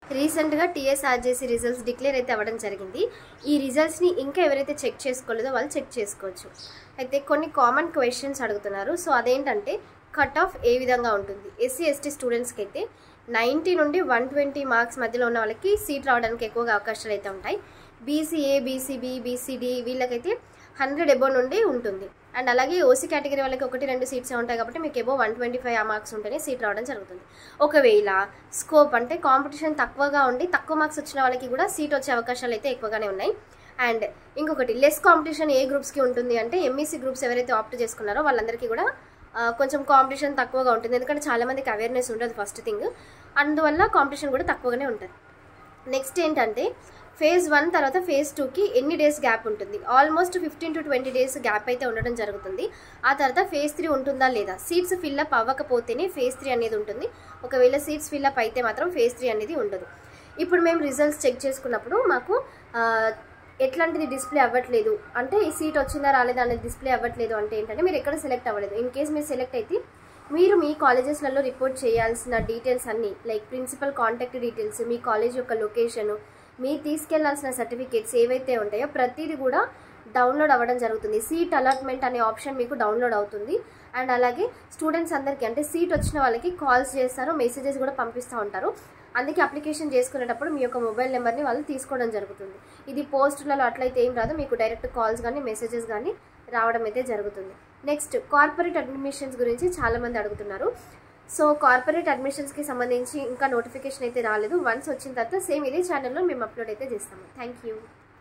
రీసెంట్గా TSRJC results declare అయితే అవ్వడం జరిగింది ఈ రిజల్ట్స్ని ఇంకా ఎవరైతే చెక్ చేసుకోలేదో వాళ్ళు చెక్ చేసుకోవచ్చు అయితే కొన్ని కామన్ క్వశ్చన్స్ అడుగుతున్నారు సో అదేంటంటే కట్ ఆఫ్ ఏ విధంగా ఉంటుంది ఎస్సీ ఎస్టీ స్టూడెంట్స్కి అయితే నైంటీ నుండి వన్ ట్వంటీ మార్క్స్ మధ్యలో ఉన్న వాళ్ళకి సీట్ రావడానికి ఎక్కువగా అవకాశాలు అయితే ఉంటాయి బీసీఏ బీసీబీ బీసీడీ వీళ్ళకైతే హండ్రెడ్ ఎబో నుండి ఉంటుంది అండ్ అలాగే ఓసీ కేటగిరీ వాళ్ళకి ఒకటి రెండు సీట్స్ ఉంటాయి కాబట్టి మీకు ఎబో వన్ ట్వంటీ ఫైవ్ ఆ మార్క్స్ ఉంటేనే సీట్ రావడం జరుగుతుంది ఒకవేళ స్కోప్ అంటే కాంపిటీషన్ తక్కువగా ఉండి తక్కువ మార్క్స్ వచ్చిన వాళ్ళకి కూడా సీట్ వచ్చే అవకాశాలు అయితే ఎక్కువగానే ఉన్నాయి అండ్ ఇంకొకటి లెస్ కాంపిటీషన్ ఏ గ్రూప్స్కి ఉంటుంది అంటే ఎంఈసీ గ్రూప్స్ ఎవరైతే ఆప్ట్ చేసుకున్నారో వాళ్ళందరికీ కూడా ఆ, కొంచెం కాంపిటీషన్ తక్కువగా ఉంటుంది ఎందుకంటే చాలా మందికి అవేర్నెస్ ఉండదు ఫస్ట్ థింగ్ అందువల్ల కాంపిటీషన్ కూడా తక్కువగానే ఉంటుంది నెక్స్ట్ ఏంటంటే ఫేజ్ వన్ తర్వాత ఫేజ్ టూకి ఎన్ని డేస్ గ్యాప్ ఉంటుంది almost fifteen to twenty days gap అయితే ఉండడం జరుగుతుంది ఆ తర్వాత ఫేజ్ త్రీ ఉంటుందా లేదా సీట్స్ ఫిల్అప్ అవ్వకపోతేనే ఫేజ్ త్రీ అనేది ఉంటుంది ఒకవేళ సీట్స్ ఫిల్అప్ అయితే మాత్రం ఫేజ్ త్రీ అనేది ఉండదు ఇప్పుడు మేము రిజల్ట్స్ చెక్ చేసుకున్నప్పుడు మాకు ఆ, ఎట్లాంటిది డిస్ప్లే అవ్వట్లేదు అంటే ఈ సీట్ వచ్చిందా రాలేదా అనేది డిస్ప్లే అవ్వట్లేదు అంటే ఏంటంటే మీరు ఎక్కడ సెలెక్ట్ అవ్వలేదు ఇన్ కేస్ మీరు సెలెక్ట్ అయితే మీరు మీ కాలేజెస్లలో రిపోర్ట్ చేయాల్సిన డీటెయిల్స్ అన్నీ లైక్ ప్రిన్సిపల్ కాంటాక్ట్ డీటెయిల్స్ మీ కాలేజ్ యొక్క లొకేషను మీరు తీసుకెళ్లాల్సిన సర్టిఫికేట్స్ ఏవైతే ఉంటాయో ప్రతిదీ కూడా డౌన్లోడ్ అవ్వడం జరుగుతుంది సీట్ అలాట్మెంట్ అనే ఆప్షన్ మీకు డౌన్లోడ్ అవుతుంది అండ్ అలాగే స్టూడెంట్స్ అందరికీ అంటే సీట్ వచ్చిన వాళ్ళకి కాల్స్ చేస్తారు మెసేజెస్ కూడా పంపిస్తూ ఉంటారు అందుకే అప్లికేషన్ చేసుకునేటప్పుడు మీ యొక్క మొబైల్ నెంబర్ని వాళ్ళు తీసుకోవడం జరుగుతుంది ఇది పోస్టులలో అట్లయితే ఏం రాదు మీకు డైరెక్ట్ కాల్స్ కానీ మెసేజెస్ కానీ రావడం అయితే జరుగుతుంది నెక్స్ట్ కార్పొరేట్ అడ్మిషన్స్ గురించి చాలామంది అడుగుతున్నారు సో కార్పొరేట్ అడ్మిషన్స్కి సంబంధించి ఇంకా నోటిఫికేషన్ అయితే రాలేదు వన్స్ వచ్చిన తర్వాత సేమ్ ఇదే ఛానల్లో మేము అప్లోడ్ అయితే చేస్తాము థ్యాంక్ యూ